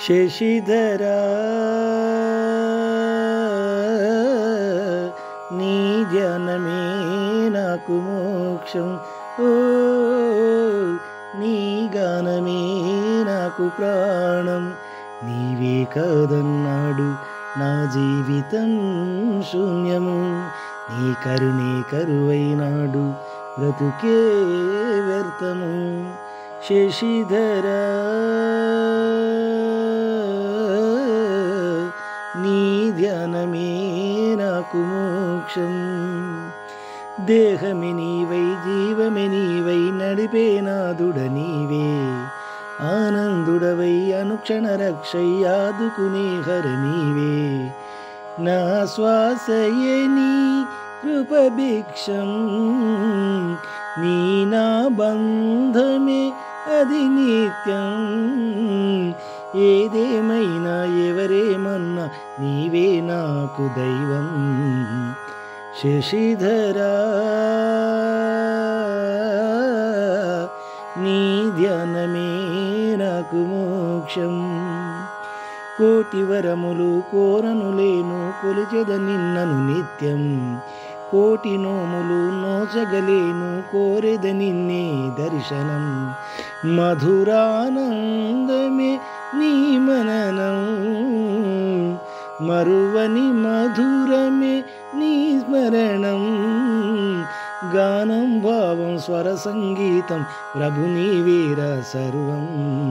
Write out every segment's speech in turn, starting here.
శశిధరా నీ ధ్యానమే నాకు మోక్షం ఓ నీ గానమే నాకు ప్రాణం నీవే కాదన్నాడు నా జీవితం శూన్యము నీ కరుణే కరువైనాడు బ్రతుకే వ్యర్థము శశిధరా నీ ధ్యానమే నాకు మోక్షం దేహమే నీవై జీవమే నీవై నడిపే నాదుడ నీవే ఆనందుడవై అనుక్షణ రక్షయ్యాదుకునే హర నీవే నా శ్వాసయే నీ కృపభిక్షం నీ నా బంధమే అది నిత్యం ఏదేమైనా ఎవరేమన్నా నీవే నాకు దైవం శశిధరా నీ ధ్యానమే నాకు మోక్షం కోటి వరములు కోరను లేను కొలిచెద నిన్నను నిత్యం కోటి నోములు నోచగలేను కోరెద నిన్నే దర్శనం మధురానందమే నీ మననం మరువని మధురమే నీ స్మరణం గానం భావం స్వర సంగీతం ప్రభు నీవేర సర్వం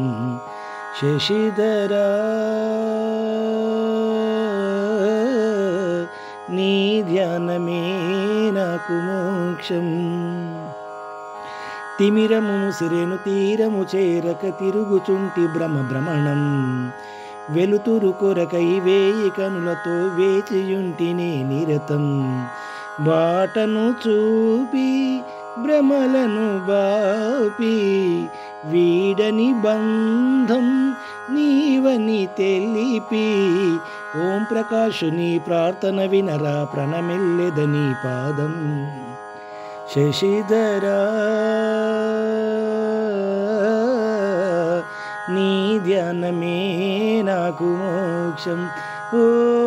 శశిధరా నీ ధ్యానమే నాకు మోక్షం తిమిరము ముసిరెను తీరము చేరక తిరుగుచుంటి భ్రమ భ్రమణం వెలుతురు కొరకై వేయి కనులతో వేచియుంటినే నిరతం బాటను చూపి భ్రమలను బాపి వీడని బంధం నీవని తెలిపి ఓం ప్రకాశుని ప్రార్థన వినరా ప్రణమెల్లెదని పాదం శశిధరా నీ ధ్యానమే నాకు మోక్షం ఓ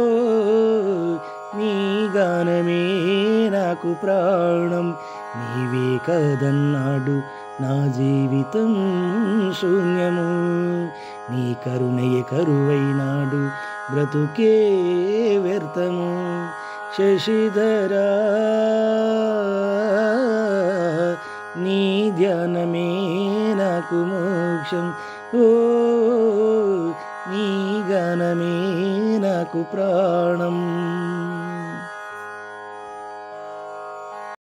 నీ గానమే నాకు ప్రాణం నీవే కదన్నాడు నా జీవితం శూన్యము నీ కరుణయ కరువైనాడు బ్రతుకే వ్యర్థము శశిధరా నీ ధ్యానమే నాకు మోక్షం ఓ నీ గానమే నాకు ప్రాణం